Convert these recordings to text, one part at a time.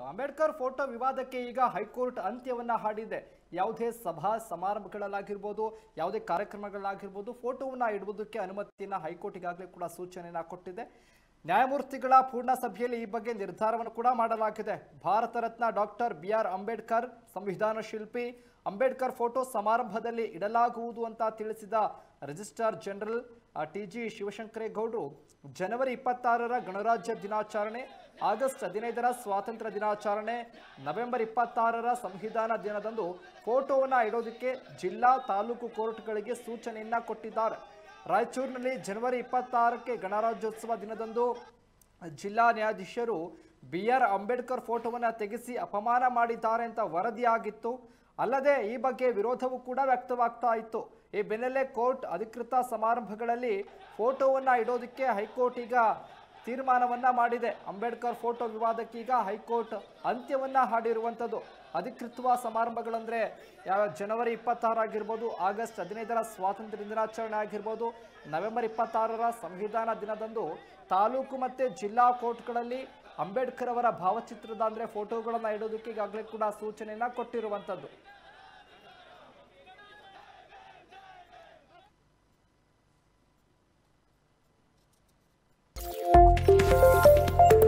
Ambedkar photo ವಿವಾದಕ್ಕೆ ಈಗ high court ಅಂತ್ಯವನ್ನ ಹಾಡಿದೆ ಯಾವುದೇ ಸಭಾ ಸಮಾರಂಭಗಳಲ್ಲಾಗಿರ್ಬೋದು ಯಾವುದೇ ಕಾರ್ಯಕ್ರಮಗಳಾಗಿರ್ಬೋದು ಫೋಟೋವನ್ನ ಇಡುವುದಕ್ಕೆ ಅನುಮತಿಯನ್ನ ಹೈಕೋರ್ಟ್ ಈಗಾಗಲೇ ಕೂಡ ಸೂಚನೆಯನ್ನ ಕೊಟ್ಟಿದೆ ನ್ಯಾಯಮೂರ್ತಿಗಳ ಪೂರ್ಣ ಸಭೆಯಲ್ಲಿ ಈ ಬಗ್ಗೆ ನಿರ್ಧಾರವನ್ನು ಕೂಡ ಮಾಡಲಾಗಿದೆ Bharat Ratna doctor B R Ambedkar ಸಂವಿಧಾನ ಶಿಲ್ಪಿ ಅಂಬೇಡ್ಕರ್ ಫೋಟೋ ಸಮಾರಂಭದಲ್ಲಿ ಇಡಲಾಗುವುದು ಅಂತ ತಿಳಿಸಿದ ರಿಜಿಸ್ಟ್ರಾರ್ ಜನರಲ್ ಟಿ ಜಿ ಶಿವಶಂಕರೇಗೌಡರು ಜನವರಿ ಇಪ್ಪತ್ತಾರರ ಗಣರಾಜ್ಯ ದಿನಾಚರಣೆ ಆಗಸ್ಟ್ ಹದಿನೈದರ ಸ್ವಾತಂತ್ರ್ಯ ದಿನಾಚರಣೆ ನವೆಂಬರ್ ಇಪ್ಪತ್ತಾರರ ಸಂವಿಧಾನ ದಿನದಂದು ಫೋಟೋವನ್ನ ಇಡೋದಕ್ಕೆ ಜಿಲ್ಲಾ ತಾಲೂಕು ಕೋರ್ಟ್ಗಳಿಗೆ ಸೂಚನೆಯನ್ನ ಕೊಟ್ಟಿದ್ದಾರೆ ರಾಯಚೂರಿನಲ್ಲಿ ಜನವರಿ ಇಪ್ಪತ್ತಾರಕ್ಕೆ ಗಣರಾಜ್ಯೋತ್ಸವ ದಿನದಂದು ಜಿಲ್ಲಾ ನ್ಯಾಯಾಧೀಶರು ಬಿ ಆರ್ ಅಂಬೇಡ್ಕರ್ ಫೋಟೋವನ್ನು ತೆಗೆಸಿ ಅಪಮಾನ ಮಾಡಿದ್ದಾರೆ ಅಂತ ವರದಿಯಾಗಿತ್ತು ಅಲ್ಲದೆ ಈ ಬಗ್ಗೆ ವಿರೋಧವೂ ಕೂಡ ವ್ಯಕ್ತವಾಗ್ತಾ ಇತ್ತು ಈ ಬೆನ್ನಲ್ಲೇ ಕೋರ್ಟ್ ಅಧಿಕೃತ ಸಮಾರಂಭಗಳಲ್ಲಿ ಫೋಟೋವನ್ನ ಇಡೋದಕ್ಕೆ ಹೈಕೋರ್ಟ್ ಈಗ ತೀರ್ಮಾನವನ್ನ ಮಾಡಿದೆ ಅಂಬೇಡ್ಕರ್ ಫೋಟೋ ವಿವಾದಕ್ಕೀಗ ಹೈಕೋರ್ಟ್ ಅಂತ್ಯವನ್ನ ಹಾಡಿರುವಂಥದ್ದು ಅಧಿಕೃತ ಸಮಾರಂಭಗಳಂದ್ರೆ ಯಾವ ಜನವರಿ ಇಪ್ಪತ್ತಾರು ಆಗಿರ್ಬೋದು ಆಗಸ್ಟ್ ಹದಿನೈದರ ಸ್ವಾತಂತ್ರ್ಯ ದಿನಾಚರಣೆ ಆಗಿರ್ಬೋದು ನವೆಂಬರ್ ಇಪ್ಪತ್ತಾರರ ಸಂವಿಧಾನ ದಿನದಂದು ತಾಲೂಕು ಮತ್ತೆ ಜಿಲ್ಲಾ ಕೋರ್ಟ್ಗಳಲ್ಲಿ ಅಂಬೇಡ್ಕರ್ ಅವರ ಭಾವಚಿತ್ರದ ಅಂದ್ರೆ ಫೋಟೋಗಳನ್ನ ಇಡೋದಕ್ಕೆ ಈಗಾಗಲೇ ಕೂಡ ಸೂಚನೆಯನ್ನ ಕೊಟ್ಟಿರುವಂಥದ್ದು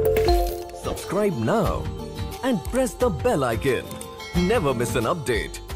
Subscribe now and press the bell icon. Never miss an update.